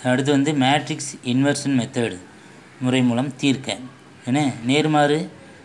அடுத்து வந்து matrix inversion method முறை மூலம் தீர்க்க என்ன நேர்மாறு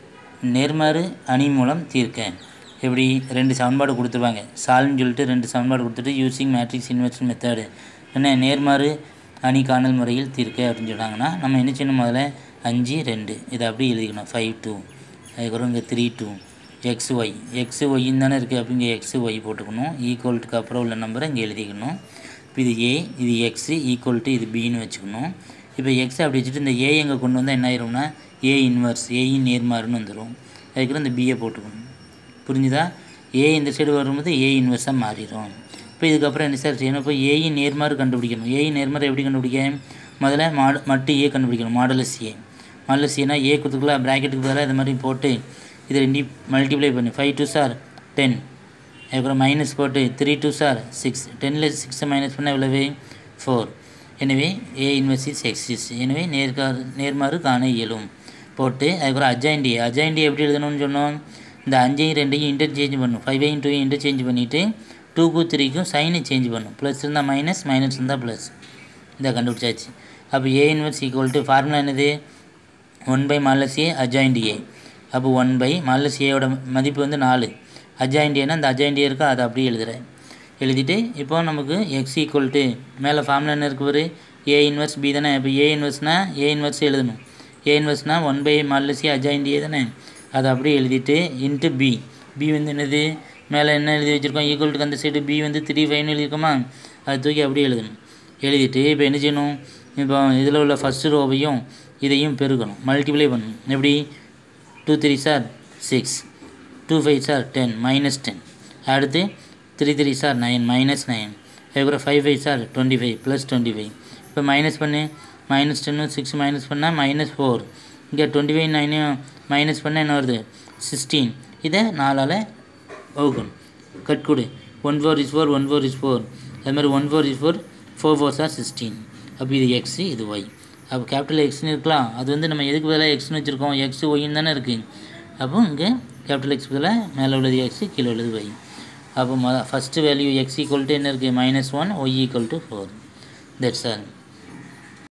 நேர்மாறு அணி மூலம் தீர்க்க எப்படி ரெண்டு சமன்பாடு கொடுத்துருவாங்க சால்வ்னு சொல்லிட்டு ரெண்டு சமன்பாடு கொடுத்துட்டு யூசிங் மேட்ரிக்ஸ் இன்வெர்ஷன் மெத்தடு என்ன நேர்மாறு அணி காணல் முறையில் தீர்க்க அப்படின்னு சொன்னாங்கன்னா நம்ம என்ன செய்யணும் முதல்ல அஞ்சு ரெண்டு இதை அப்படியே எழுதிக்கணும் ஃபைவ் டூ அதுக்கப்புறம் இங்கே three two X Y X ஒய்ன்னு தானே இருக்குது அப்படிங்க எக்ஸ் ஒய் போட்டுக்கணும் ஈக்குவல்ட்டுக்கு அப்புறம் உள்ள நம்பரை இங்கே எழுதிக்கணும் இப்போ இது ஏ இது எக்ஸு ஈக்குவல் டு இது பின்னு வச்சுக்கணும் இப்போ எக்ஸ் அப்படி வச்சுட்டு இந்த ஏ எங்கே கொண்டு வந்தால் என்ன ஆயிரும்னா ஏ இன்வர்ஸ் ஏயின் நேர்மாறுன்னு வந்துடும் அதுக்கப்புறம் இந்த பியை போட்டுக்கணும் புரிஞ்சுதா ஏ இந்த சைடு வரும்போது ஏ இன்வெர்ஸாக மாறிடும் இப்போ இதுக்கப்புறம் என்ன சார் செய்யணும் இப்போ ஏயின் நேர்மாறு கண்டுபிடிக்கணும் ஏயின் நேர்மாறு எப்படி கண்டுபிடிக்க முதல்ல மாடு மட்டு ஏ கண்டுபிடிக்கணும் மாடலஸ் ஏ மாடலஸ் ஏனா ஏ கொடுத்துக்கலாம் ப்ராக்கெட்டுக்கு பதிலாக இது மாதிரி போட்டு இது ரெண்டையும் மல்டிப்ளை பண்ணி ஃபைவ் டூ சார் டென் அதுக்கப்புறம் மைனஸ் போட்டு த்ரீ டூ சார் சிக்ஸ் டென்னில் சிக்ஸை மைனஸ் பண்ணால் எவ்வளவு ஃபோர் எனவே ஏ இன்வெர்ஸ் இஸ் எக்ஸிஸ் எனவே நேர்கா நேர்மாறு காண இயலும் போட்டு அதுக்கப்புறம் அஜாயிண்டி அஜாயிண்டி எப்படி எழுதணும்னு சொன்னோம் இந்த அஞ்சையும் ரெண்டையும் இன்டர்சேஞ்ச் பண்ணும் ஃபைவையும் டூயும் இன்டர்சேஞ்ச் பண்ணிவிட்டு டூக்கும் த்ரீக்கும் சைனை சேஞ்ச் பண்ணும் ப்ளஸ் இருந்தால் மைனஸ் மைனஸ் இருந்தால் ப்ளஸ் இதை கண்டுபிடிச்சாச்சு அப்போ A inverse equal to formula என்னது one by modulus A adjoint ஏ அப்போ ஒன் பை மாலஸ் ஏயோட மதிப்பு வந்து நாலு அஜாயிண்ட் ஏன்னா அந்த அஜாயிண்ட் இருக்கோ அதை அப்படியே எழுதுகிறேன் எழுதிட்டு இப்போ நமக்கு எக்ஸ் ஈக்குவல் டு மேலே ஃபார்முலா என்ன இருக்கு ஒரு ஏ இன்வெர்ஸ் பி தானே இப்போ ஏ இன்வெர்ஸ்னால் ஏ இன்வெர்ஸ் எழுதணும் ஏ இன்வெர்ஸ்னால் one by modulus A adjoint ஏ தானே அதை அப்படியே எழுதிட்டு இன்ட்டு பி பி வந்து என்னது மேலே என்ன எழுதி வச்சுருக்கோம் ஈக்குவல் டு அந்த சைடு பி வந்து த்ரீ ஃபைவ்னு எழுதியிருக்கோமா அதை தூக்கி அப்படியே எழுதணும் எழுதிட்டு இப்போ என்ன செய்யணும் இப்போ இதில் உள்ள ஃபஸ்ட்டு ரோவையும் இதையும் பெருக்கணும் மல்டிப்ளை பண்ணணும் எப்படி two three are six two five are ten minus ten அடுத்து three three are nine minus nine அதுக்கப்புறம் five five are twenty five plus twenty five இப்போ மைனஸ் பண்ணு மைனஸ் டென்னு சிக்ஸ் மைனஸ் பண்ணால் மைனஸ் ஃபோர் இங்கே twenty five நைனையும் minus பண்ணால் என்ன வருது சிக்ஸ்டீன் இதை நாலால் வகுக்கணும் கட் கொடு one four is four one four is four அது மாதிரி one four is four four four sir sixteen அப்போ இது எக்ஸு இது ஒய் அப்போ கேபிட்டல் எக்ஸ்னு இருக்கலாம் அது வந்து நம்ம எதுக்கு பதிலாக எக்ஸ்னு வச்சுருக்கோம் எக்ஸ் ஒய்ன்னு தானே இருக்குது அப்போ இங்கே கேபிட்டல் எக்ஸ் பதிலாக மேலே உள்ளது எக்ஸு கீழே உள்ளது ஒய் அப்போ மொதல் first value x equal to என்ன இருக்குது minus one y equal to four that's all